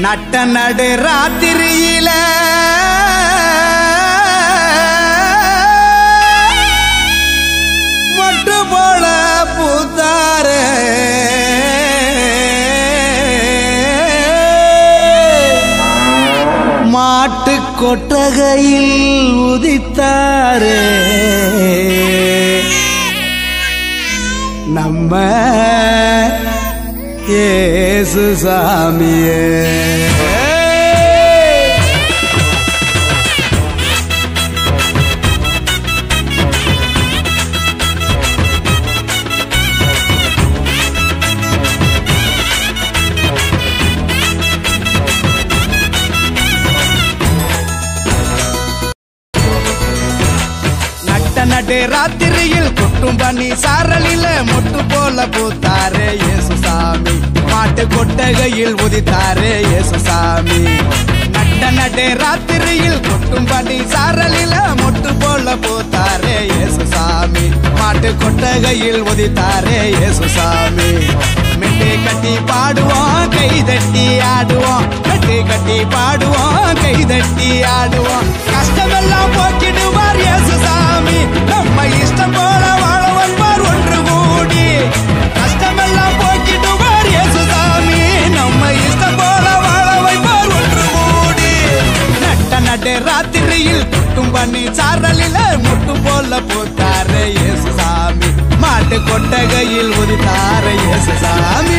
நட்ட நடு ராத்திரியில மொட்டு போல பூத்தாரு மாட்டு கொட்டகையில் உதித்தாரு நம்ம ஏசு சாமியே நட்ட நடு ராத்திரியில் கொட்டும் பண்ணி சாரலில மொட்டு போல பூத்தாரே இயேசு சாமி மாட்டு கொட்டகையில் உதித்தாரே இயேசு சாமி நட்ட நடு ராத்திரியில் கொட்டும் பண்ணி சாரலில மொட்டு போல பூத்தாரே இயேசு சாமி மாட்டு கொட்டகையில் உதித்தாரே இயேசு சாமி மெட்டு கட்டி பாடுவோம் கை தட்டி ஆடுவோம் மெட்டு கட்டி பாடுவோம் கை தட்டி ஆடுவோம் கஷ்டமெல்லாம் போக்கிடுவார் இயேசு சாமி நம்ம இஷ்டம் போல வாழ வந்தார் ஒன்று கூடி கஷ்டமெல்லாம் போக்கிடுவார் இயேசு சாமி நம்ம இஷ்டம் போல வாழ வைப்பார் ஒன்று கூடி நட்ட நட்டு ராத்திரியில் குட்டும் பண்ணி சாரலில முட்டு போல போத்தாரு இயேசு சாமி மாட்டு கொட்டகையில் உதித்தாரு இயேசு சாமி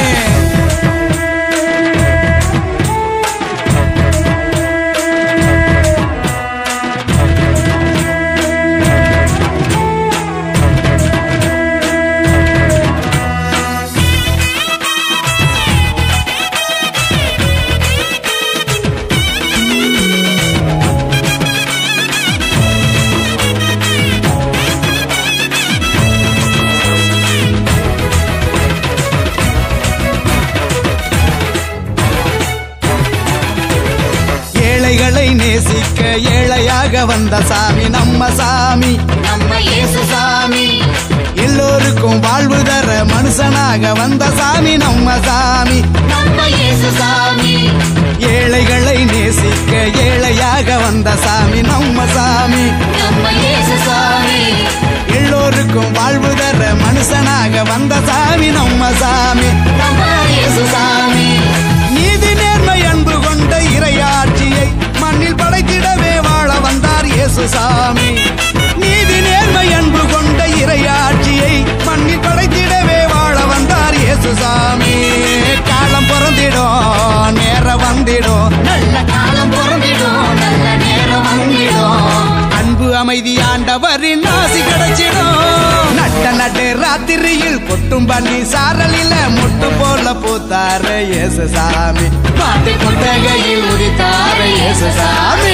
ஏழைகளை நேசிக்க ஏழையாக வந்த சாமி நம்ம சாமி நம்ம இயேசு சாமி எல்லோருக்கும் வாழ்வு தர மனுஷனாக வந்த சாமி நம்ம சாமி நம்ம இயேசு சாமி ஏழைகளை நேசிக்க ஏழையாக வந்த சாமி நம்ம சாமி நம்ம இயேசு சாமி எல்லோருக்கும் வாழ்வு தர மனுஷனாக வந்த சாமி நம்ம சாமி நம்ம இயேசு சாமி நீதி நேர்மை அன்பு கொண்ட இறையாட்சியை மண்ணில் படைத்திடவே வாழ வந்தார் இயேசு சாமி நீதி நேர்மை அன்பு கொண்ட இறையாட்சியை மண்ணில் படைத்திடவே வாழ வந்தார் இயேசு சாமி காலம் பிறந்திடும் நேரம் வந்திடும் நல்ல காலம் பிறந்திடும் நல்ல நேரம் வந்திடும் அன்பு அமைதி ஆண்டவரின் ஆசி கிடைச்சிடும் நட்ட நட்டு ராத்திரியில் கொட்டும் பண்ணி சாரலில முட்டு போல பூத்தாரு இயேசு சாமி மாட்டு கொட்டகையில் உதித்தாரு இயேசு சாமி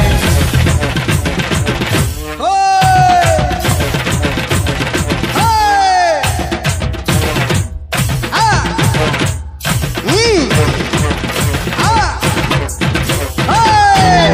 ஓய்! ஓய்! ஆ! ம்! ஆ! ஓய்!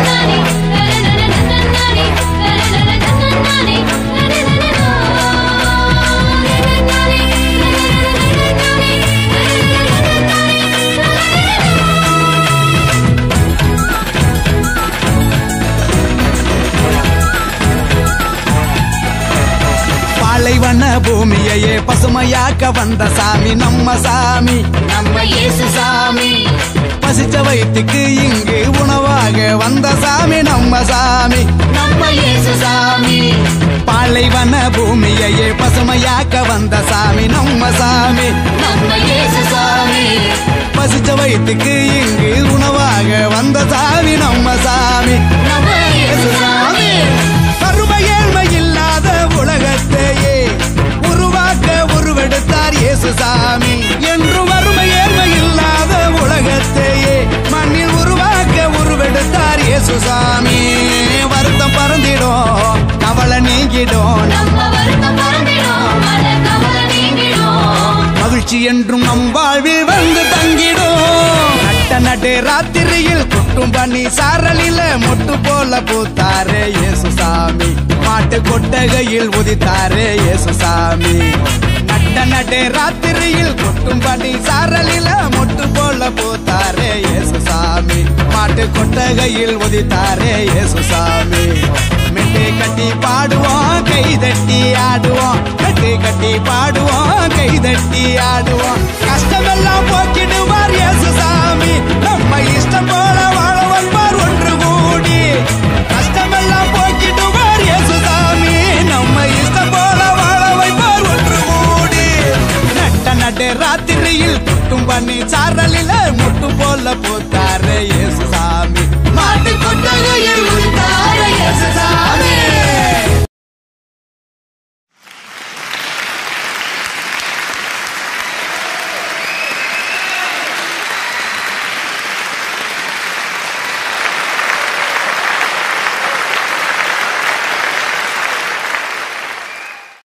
பாலைவன பூமியையே பசுமையாக்க வந்த சாமி நம்ம சாமி நம்ம இயேசு சாமி பசிச்ச வயிற்றுக்கு இங்கு உணவாக வந்த சாமி நம்ம சாமி நம்ம இயேசு சாமி பாலைவன பூமியையே பசுமையாக்க வந்த சாமி நம்ம சாமி நம்ம இயேசு சாமி பசிச்ச வயிற்றுக்கு இங்கு உணவாக வந்த சாமி நம்ம சாமி நம்ம இயேசு சாமி கருமை ஏழ்மை இல்லாத உலகத்தையே உருவாக்க உருவெடுத்தார் இயேசு சாமி என்று வறுமை ஏழ்மை இல்லாத உலகத்தையே மண்ணில் உருவாக்க உருவெடுத்தார் இயேசு சாமி வருத்தம் பறந்திடும் கவலை நீங்கிடும் நம்ம வருத்தம் பறந்திடும் மன கவலை நீங்கிடும் மகிழ்ச்சி என்றும் நம் வாழ்வில் வந்து தங்கிடும் நட்ட நடு ராத்திரியில் குட்டும் பண்ணி சாரலில மொட்டு போல பூத்தாரே இயேசு சாமி மாட்டு கொட்டகையில் உதித்தாரே இயேசு சாமி நட்ட நட்ட நட்டே ராத்திரியில் கொட்டும் பனி சாரலில மொட்டு போல போத்தாரே இயேசுசாமி மாட்டு கொட்டகையில் உதித்தாரே இயேசுசாமி மெட்டு கட்டி பாடுவோம் கை தட்டி ஆடுவோம் மெட்டு கட்டி பாடுவோம் கை தட்டி ஆடுவோம் கஷ்டமெல்லாம் போக்கிடுவார் இயேசுசாமி நம்ம இஷ்டம் போல வாழ வைப்பார் ஒன்று கூடி கஷ்டமெல்லாம் போக்கிடுவார் இயேசுசாமி நம்ம இஷ்டம் போல வாழ வைப்பார் ஒன்று கூடி நட்ட நட்டு ராத்திரியில் குட்டும் பண்ணி சாரலில முட்டு போல போத்தாரு இயேசுசாமி மாட்டு கொட்டகையில் உதித்தாரு இயேசுசாமி